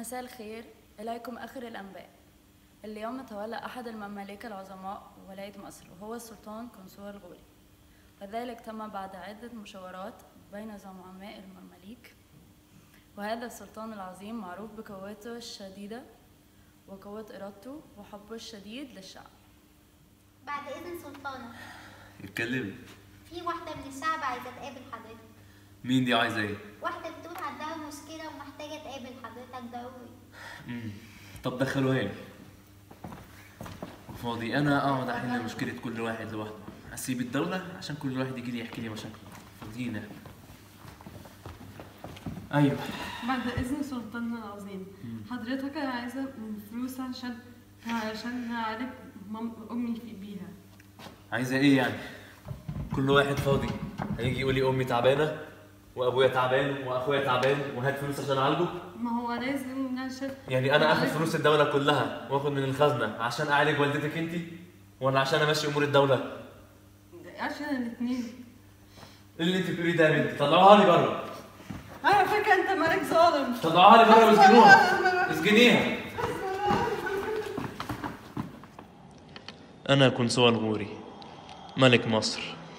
مساء الخير إليكم آخر الأنباء اليوم تولى أحد المماليك العظماء ولاية مصر وهو السلطان قنصوة الغوري وذلك تم بعد عدة مشاورات بين زعماء المماليك وهذا السلطان العظيم معروف بقوته الشديدة وقوة إرادته وحبه الشديد للشعب بعد إذن سلطانة اتكلمي في واحدة من الشعب عايزة تقابل حضرتك مين دي عايزه ايه واحدة بتقول عندها مشكلة ومحتاجة تقابل حضرتك ضروري مم. طب دخلوها لي فاضي انا اقعد احل مشكله كل واحد لوحده اسيب الدوله عشان كل واحد يجي لي يحكي لي مشاكله فاضيين احنا ايوه بعد إذن سلطاننا العظيم حضرتك أنا عايزة من فلوس عشان عشان أعالج مام أمي في بيها عايزه ايه يعني كل واحد فاضي هيجي يقول لي امي تعبانه وابويا تعبان واخويا تعبان وهات فلوس عشان اعالجه ما هو لازم عشان يعني انا اخد فلوس الدوله كلها واخد من الخزنه عشان اعالج والدتك انت ولا عشان امشي امور الدوله عشان الاتنين إيه اللي انت بتقوليه ده يا بنتي طلعوها لي بره على فكرة أنت مالك ظالم طلعوها لي بره واسجنوها اسجنيها انا كنسوة الغوري ملك مصر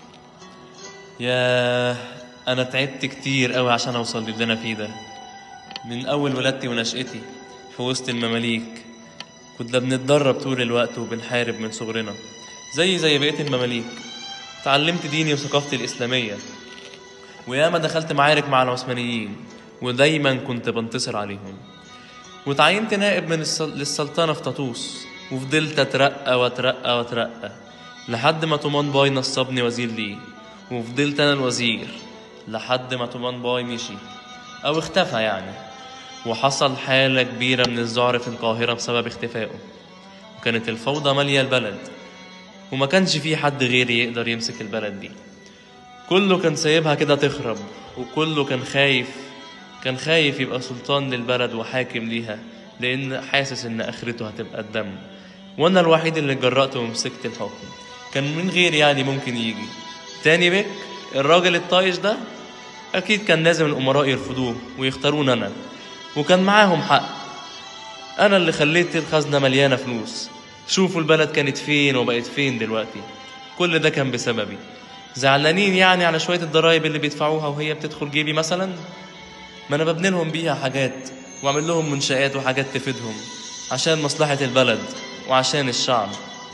يا انا تعبت كتير قوي عشان اوصل للي انا فيه ده من اول ولادتي ونشأتي في وسط المماليك كنا بنتدرب طول الوقت وبنحارب من صغرنا زي زي بقية المماليك تعلمت ديني وثقافتي الإسلامية وياما دخلت معارك مع العثمانيين ودايما كنت بنتصر عليهم وتعينت نائب من السل... للسلطنة في طاطوس وفضلت أترقى وأترقى وأترقى لحد ما طومان باي نصبني وزير ليه وفضلت أنا الوزير لحد ما طومان باي مشي أو اختفى يعني وحصل حالة كبيرة من الذعر في القاهرة بسبب اختفائه وكانت الفوضى مالية البلد وما كانش في حد غيري يقدر يمسك البلد دي كله كان سايبها كده تخرب وكله كان خايف كان خايف يبقى سلطان للبلد وحاكم ليها لأن حاسس إن آخرته هتبقى الدم وأنا الوحيد اللي جرأت ومسكت الحكم كان من غير يعني ممكن يجي تاني بك الراجل الطايش ده أكيد كان لازم الأمراء يرفضوه ويختارون أنا وكان معاهم حق أنا اللي خليت الخزنة مليانة فلوس شوفوا البلد كانت فين وبقت فين دلوقتي كل ده كان بسببي زعلانين يعني على شوية الضرايب اللي بيدفعوها وهي بتدخل جيبي مثلا ما أنا ببني لهم بيها حاجات وأعمل لهم منشآت وحاجات تفيدهم عشان مصلحة البلد وعشان الشعب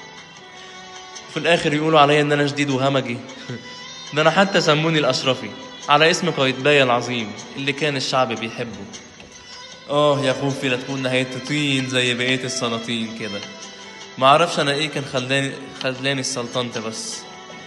في الآخر يقولوا عليا إن أنا شديد وهمجي ده أنا حتى سموني الأشرفي على اسم قايتباي العظيم اللي كان الشعب بيحبه آه يا خوفي لا تكون نهايتي طين زي بقية السلاطين كده معرفش أنا إيه كان خلاني خلاني السلطنة بس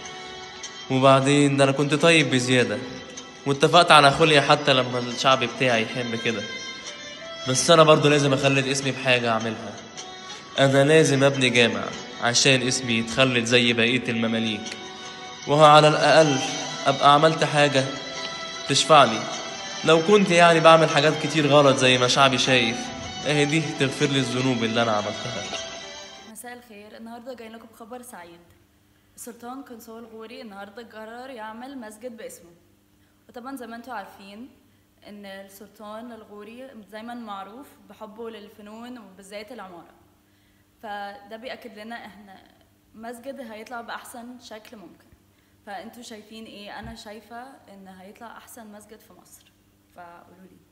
وبعدين ده أنا كنت طيب بزيادة واتفقت على خلية حتى لما الشعب بتاعي يحب كده بس أنا برضو لازم أخلد اسمي بحاجة أعملها أنا لازم أبني جامع عشان اسمي يتخلد زي بقية المماليك وهو على الأقل أبقى عملت حاجة تشفع لي لو كنت يعني بعمل حاجات كتير غلط زي ما شعبي شايف اهي دي تغفر لي الذنوب اللي أنا عملتها مساء الخير النهارده جاي لكم بخبر سعيد السلطان قنصوة الغوري النهارده قرر يعمل مسجد باسمه وطبعا زي ما انتم عارفين ان السلطان الغوري دايما معروف بحبه للفنون وبالذات العمارة فده بيأكد لنا احنا مسجد هيطلع بأحسن شكل ممكن فانتوا شايفين ايه انا شايفة ان هيطلع احسن مسجد في مصر فقولوا لي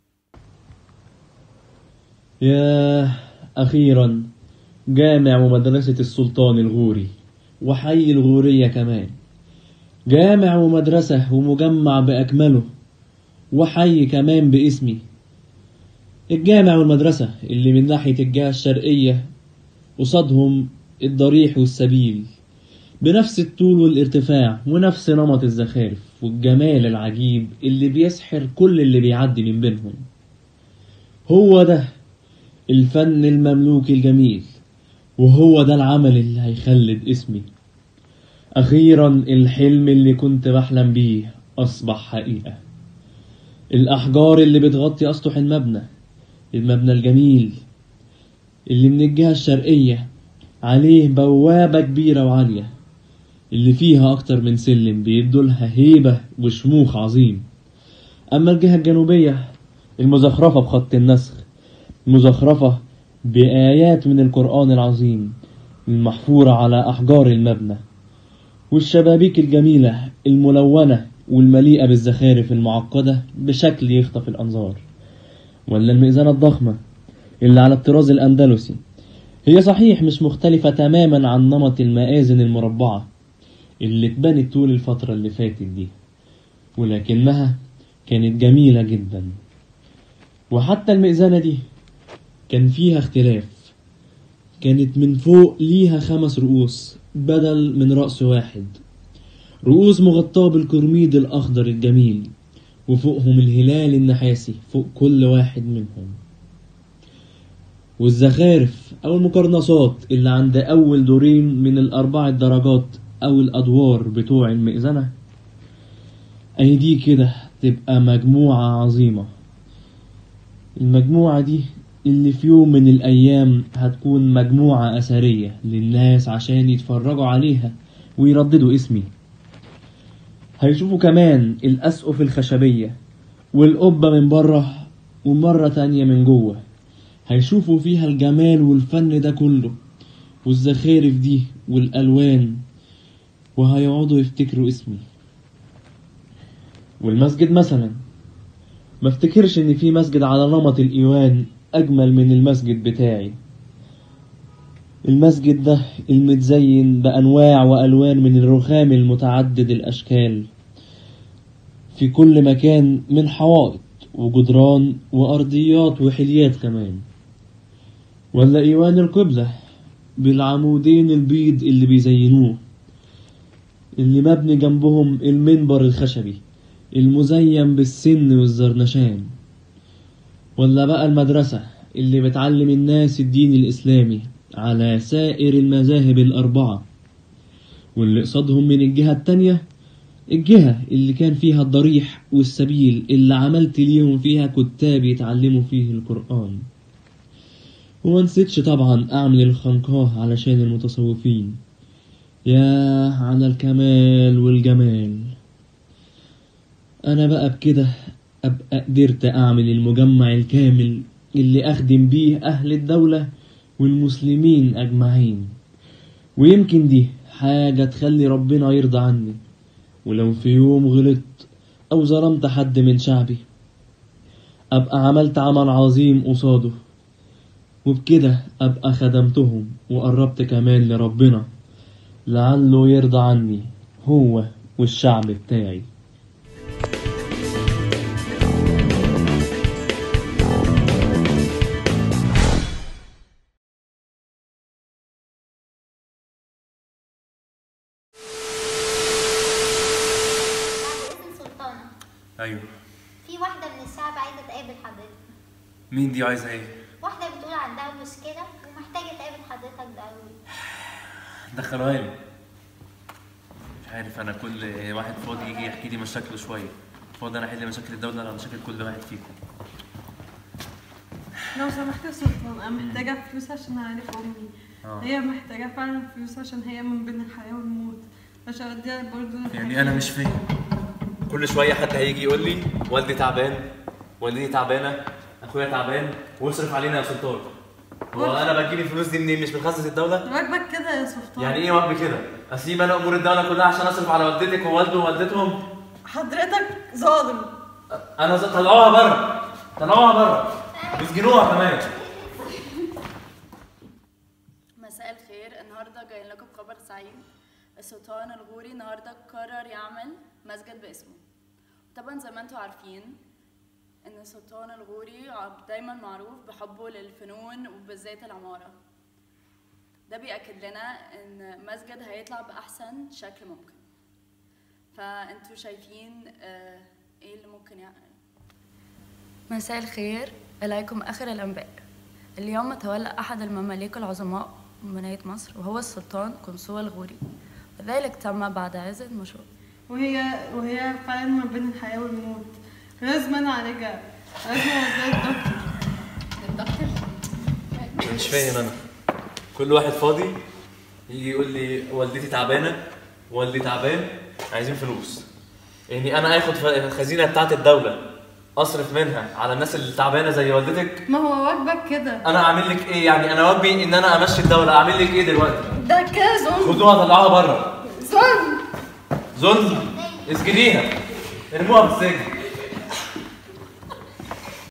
ياه أخيرا جامع ومدرسة السلطان الغوري وحي الغورية كمان جامع ومدرسة ومجمع بأكمله وحي كمان باسمي الجامع والمدرسة اللي من ناحية الجهة الشرقية قصادهم الضريح والسبيل بنفس الطول والارتفاع ونفس نمط الزخارف والجمال العجيب اللي بيسحر كل اللي بيعدي من بينهم هو ده الفن المملوكي الجميل وهو ده العمل اللي هيخلد اسمي أخيرا الحلم اللي كنت بحلم بيه أصبح حقيقة الأحجار اللي بتغطي أسطح المبنى المبنى الجميل اللي من الجهة الشرقية عليه بوابة كبيرة وعالية اللي فيها أكتر من سلم بيدولها هيبة وشموخ عظيم أما الجهة الجنوبية المزخرفة بخط النسخ مزخرفة بآيات من القرآن العظيم المحفورة على أحجار المبنى والشبابيك الجميلة الملونة والمليئة بالزخارف المعقدة بشكل يخطف الأنظار ولا المئذنة الضخمة اللي على الطراز الأندلسي هي صحيح مش مختلفة تماما عن نمط المآذن المربعة اللي اتبنت طول الفترة اللي فاتت دي ولكنها كانت جميلة جدا وحتى المئذنة دي كان فيها اختلاف كانت من فوق ليها خمس رؤوس بدل من رأس واحد رؤوس مغطاة بالكرميد الأخضر الجميل وفوقهم الهلال النحاسي فوق كل واحد منهم والزخارف أو المقرنصات اللي عند أول دورين من الأربع درجات أو الأدوار بتوع المئذنة أي دي كده تبقى مجموعة عظيمة المجموعة دي اللي في يوم من الأيام هتكون مجموعة أثرية للناس عشان يتفرجوا عليها ويرددوا اسمي هيشوفوا كمان الأسقف الخشبية والقبة من بره ومرة تانية من جوه هيشوفوا فيها الجمال والفن ده كله والزخارف دي والألوان وهيقعدوا يفتكروا اسمي والمسجد مثلا ما افتكرش ان في مسجد على نمط الايوان اجمل من المسجد بتاعي المسجد ده المتزين بانواع والوان من الرخام المتعدد الاشكال في كل مكان من حوائط وجدران وارضيات وحليات كمان ولا ايوان القبلة بالعمودين البيض اللي بيزينوه اللي مبني جنبهم المنبر الخشبي المزين بالسن والزرنشان ولا بقى المدرسة اللي بتعلم الناس الدين الإسلامي على سائر المذاهب الأربعة واللي قصادهم من الجهة التانية الجهة اللي كان فيها الضريح والسبيل اللي عملت ليهم فيها كتاب يتعلموا فيه القرآن وما نسيتش طبعا أعمل الخنقاه علشان المتصوفين يا على الكمال والجمال أنا بقى بكده أبقى قدرت أعمل المجمع الكامل اللي أخدم بيه أهل الدولة والمسلمين أجمعين ويمكن دي حاجة تخلي ربنا يرضى عني ولو في يوم غلطت أو ظلمت حد من شعبي أبقى عملت عمل عظيم قصاده وبكده أبقى خدمتهم وقربت كمان لربنا لعله يرضى عني هو والشعب بتاعي بعد إذن سلطانة ايوه في واحدة من الشعب عايزة تقابل حضرتك مين دي عايزه ايه واحدة بتقول عندها مشكلة ومحتاجة تقابل حضرتك ضروري دخلوها لي مش عارف انا كل واحد فاضي يجي يحكي لي مشاكله شويه فاضي انا احل مشاكل الدوله ولا مشاكل كل واحد فيكم لو سمحت يا سلطان انا محتاجة فلوس عشان اعرف امي آه. هي محتاجة فعلا فلوس عشان هي من بين الحياة والموت عشان اديها برضه يعني انا مش فاهم كل شويه حد هيجي يقول لي والدي تعبان والدتي تعبانه اخويا تعبان واصرف علينا يا سلطان هو انا بجيب الفلوس دي منين مش من خزنه الدوله واجبك كده يا سلطان يعني ايه واجبي كده اسيب انا امور الدوله كلها عشان اصرف على والدتك ووالده ووالدتهم حضرتك ظالم انا ز- طلعوها بره طلعوها بره واسجنوها كمان مساء الخير النهارده جايين لكم بخبر سعيد السلطان الغوري النهارده قرر يعمل مسجد باسمه طبعا زي ما انتم عارفين ان السلطان الغوري ع- دايما معروف بحبه للفنون وبالذات العمارة ده بيأكد لنا ان مسجد هيطلع بأحسن شكل ممكن فانتوا شايفين آه، ايه اللي ممكن يعني مساء الخير إليكم آخر الأنباء اليوم تولى أحد المماليك العظماء من ولاية مصر وهو السلطان قنصوة الغوري وذلك تم بعد عزة مشروع وهي وهي فعلا ما بين الحياة والموت لازم انا اعالجها لازم اوديها الدكتور انا مش فاهم انا كل واحد فاضي يجي يقول لي والدتي تعبانه والدي تعبان عايزين فلوس يعني انا اخد ف- الخزينه بتاعت الدوله اصرف منها على الناس اللي تعبانه زي والدتك ما هو واجبك كده انا اعمل لك ايه يعني انا واجبي ان انا امشي الدوله اعمل لك ايه دلوقتي ده كده ظلم خدوها طلعوها بره ظلم ظلم اسجنيها ارموها في السجن